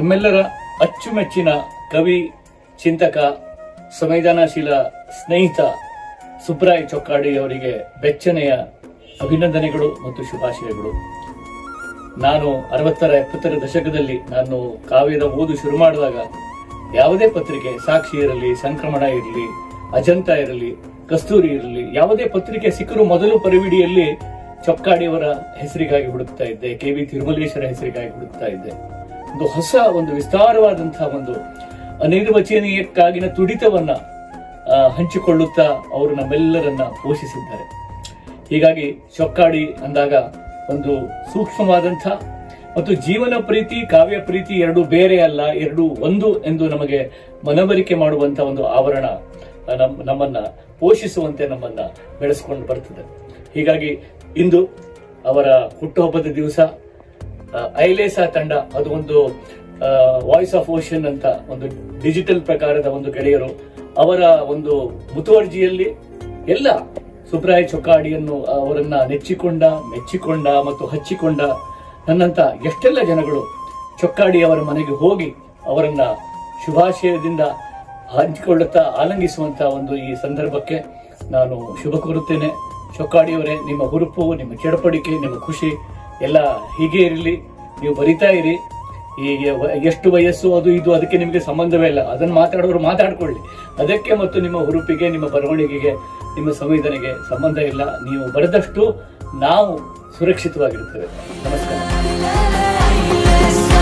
ನಮ್ಮೆಲ್ಲರ ಅಚ್ಚುಮೆಚ್ಚಿನ ಕವಿ ಚಿಂತಕ ಸಂವೇದನಾಶೀಲ ಸ್ನೇಹಿತ ಸುಬ್ರಾಯ್ ಚೊಕ್ಕಾಡಿ ಅವರಿಗೆ ಬೆಚ್ಚನೆಯ ಅಭಿನಂದನೆಗಳು ಮತ್ತು ಶುಭಾಶಯಗಳು ನಾನು ಅರವತ್ತರ ಎಪ್ಪತ್ತರ ದಶಕದಲ್ಲಿ ನಾನು ಕಾವ್ಯದ ಓದು ಶುರು ಮಾಡಿದಾಗ ಯಾವುದೇ ಪತ್ರಿಕೆ ಸಾಕ್ಷಿ ಇರಲಿ ಸಂಕ್ರಮಣ ಇರಲಿ ಅಜಂತ ಇರಲಿ ಕಸ್ತೂರಿ ಇರಲಿ ಯಾವುದೇ ಪತ್ರಿಕೆ ಸಿಕ್ಕರೂ ಮೊದಲು ಪರಿವಿಡಿಯಲ್ಲಿ ಚೊಕ್ಕಾಡಿಯವರ ಹೆಸರಿಗಾಗಿ ಹುಡುಕ್ತಾ ಇದ್ದೆ ಕೆ ವಿ ತಿರುಮಲೇಶ್ವರ ಹೆಸರಿಗಾಗಿ ಹುಡುಕ್ತಾ ಇದ್ದೆ ಒಂದು ಹೊಸ ಒಂದು ವಿಸ್ತಾರವಾದಂತಹ ಒಂದು ಅನಿರ್ವಚನೀಯಕ್ಕಾಗಿನ ತುಡಿತವನ್ನ ಆ, ಹಂಚಿಕೊಳ್ಳುತ್ತಾ ಅವರು ನಮ್ಮೆಲ್ಲರನ್ನ ಪೋಷಿಸಿದ್ದಾರೆ ಹೀಗಾಗಿ ಚೊಕ್ಕಾಡಿ ಅಂದಾಗ ಒಂದು ಸೂಕ್ಷ್ಮವಾದಂಥ ಮತ್ತು ಜೀವನ ಪ್ರೀತಿ ಕಾವ್ಯ ಪ್ರೀತಿ ಎರಡು ಬೇರೆ ಅಲ್ಲ ಎರಡು ಒಂದು ಎಂದು ನಮಗೆ ಮನವರಿಕೆ ಮಾಡುವಂತ ಒಂದು ಆವರಣ ಆ, ನಮ್- ನಮ್ಮನ್ನ ಪೋಷಿಸುವಂತೆ ನಮ್ಮನ್ನ ಬೆಳೆಸ್ಕೊಂಡು ಬರ್ತದೆ ಹೀಗಾಗಿ ಇಂದು ಅವರ ಹುಟ್ಟುಹಬ್ಬದ ದಿವಸ ಆ, ಐಲೇಸಾ ತಂಡ ಅದು ಒಂದು ವಾಯ್ಸ್ ಆಫ್ ಓಷನ್ ಅಂತ ಒಂದು ಡಿಜಿಟಲ್ ಪ್ರಕಾರದ ಒಂದು ಗೆಳೆಯರು ಅವರ ಒಂದು ಮುತುವರ್ಜಿಯಲ್ಲಿ ಎಲ್ಲ ಸುಬ್ರಾಯ ಚೊಕ್ಕಾಡಿಯನ್ನು ಅವರನ್ನ ನೆಚ್ಚಿಕೊಂಡ ಮೆಚ್ಚಿಕೊಂಡ ಮತ್ತು ಹಚ್ಚಿಕೊಂಡ ನನ್ನಂತ ಎಷ್ಟೆಲ್ಲ ಜನಗಳು ಚೊಕ್ಕಾಡಿ ಅವರ ಮನೆಗೆ ಹೋಗಿ ಅವರನ್ನ ಶುಭಾಶಯದಿಂದ ಹಂಚಿಕೊಳ್ಳುತ್ತಾ ಆಲಂಗಿಸುವಂತ ಒಂದು ಈ ಸಂದರ್ಭಕ್ಕೆ ನಾನು ಶುಭ ಕೋರುತ್ತೇನೆ ಚೊಕ್ಕಾಡಿಯವರೇ ನಿಮ್ಮ ಹುರುಪು ನಿಮ್ಮ ಚಡಪಡಿಕೆ ನಿಮ್ಮ ಖುಷಿ ಎಲ್ಲ ಹೀಗೆ ಇರಲಿ ನೀವು ಬರಿತಾ ಇರಿ ಈ ವ- ಎಷ್ಟು ವಯಸ್ಸು ಅದು ಇದು ಅದಕ್ಕೆ ನಿಮಗೆ ಸಂಬಂಧವೇ ಇಲ್ಲ ಅದನ್ನು ಮಾತಾಡೋರು ಮಾತಾಡ್ಕೊಳ್ಳಿ ಅದಕ್ಕೆ ಮತ್ತು ನಿಮ್ಮ ಹುರುಪಿಗೆ ನಿಮ್ಮ ಬರವಣಿಗೆಗೆ ನಿಮ್ಮ ಸಂವೇದನೆಗೆ ಸಂಬಂಧ ಇಲ್ಲ ನೀವು ಬರೆದಷ್ಟು ನಾವು ಸುರಕ್ಷಿತವಾಗಿರ್ತೇವೆ ನಮಸ್ಕಾರ Yes,